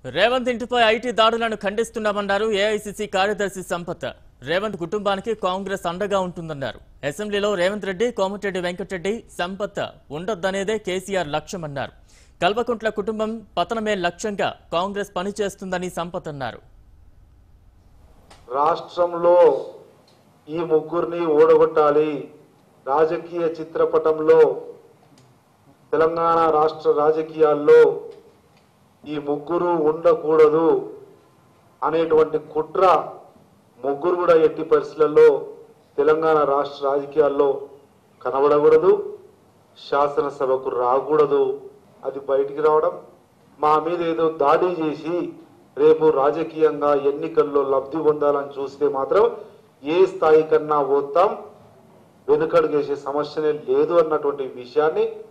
రేవంత్ ఇంటిపై ఐటీ దాడులను ఖండిస్తున్నామన్నారు ఏఐసిసి కార్యదర్శి సంపత్ రేవంత్ కుటుంబానికి కాంగ్రెస్ అండగా ఉంటుందన్నారు అసెంబ్లీలో రేవంత్ రెడ్డి కోమటిరెడ్డి వెంకటరెడ్డి సంపత్ ఉండొద్దనేదే కేసీఆర్ లక్ష్యమన్నారు కల్వకుంట్ల కుటుంబం పతనమే లక్ష్యంగా కాంగ్రెస్ పనిచేస్తుందని సంపత్ అన్నారు రాష్ట్రంలో ఈ ముగ్గురిని ఓడగొట్టాలి రాజకీయ చిత్రపటంలో తెలంగాణ రాష్ట్ర రాజకీయాల్లో ఈ ముగ్గురు ఉండకూడదు అనేటువంటి కుట్ర ముగ్గురు కూడా ఎట్టి పరిస్థితులలో తెలంగాణ రాష్ట్ర రాజకీయాల్లో కనబడకూడదు శాసనసభకు రాకూడదు అది బయటికి రావడం మా మీద ఏదో దాడి చేసి రేపు రాజకీయంగా ఎన్నికల్లో లబ్ధి పొందాలని చూస్తే మాత్రం ఏ స్థాయి కన్నా పోతాం వెనుకడుగేసే సమస్యనే లేదు అన్నటువంటి విషయాన్ని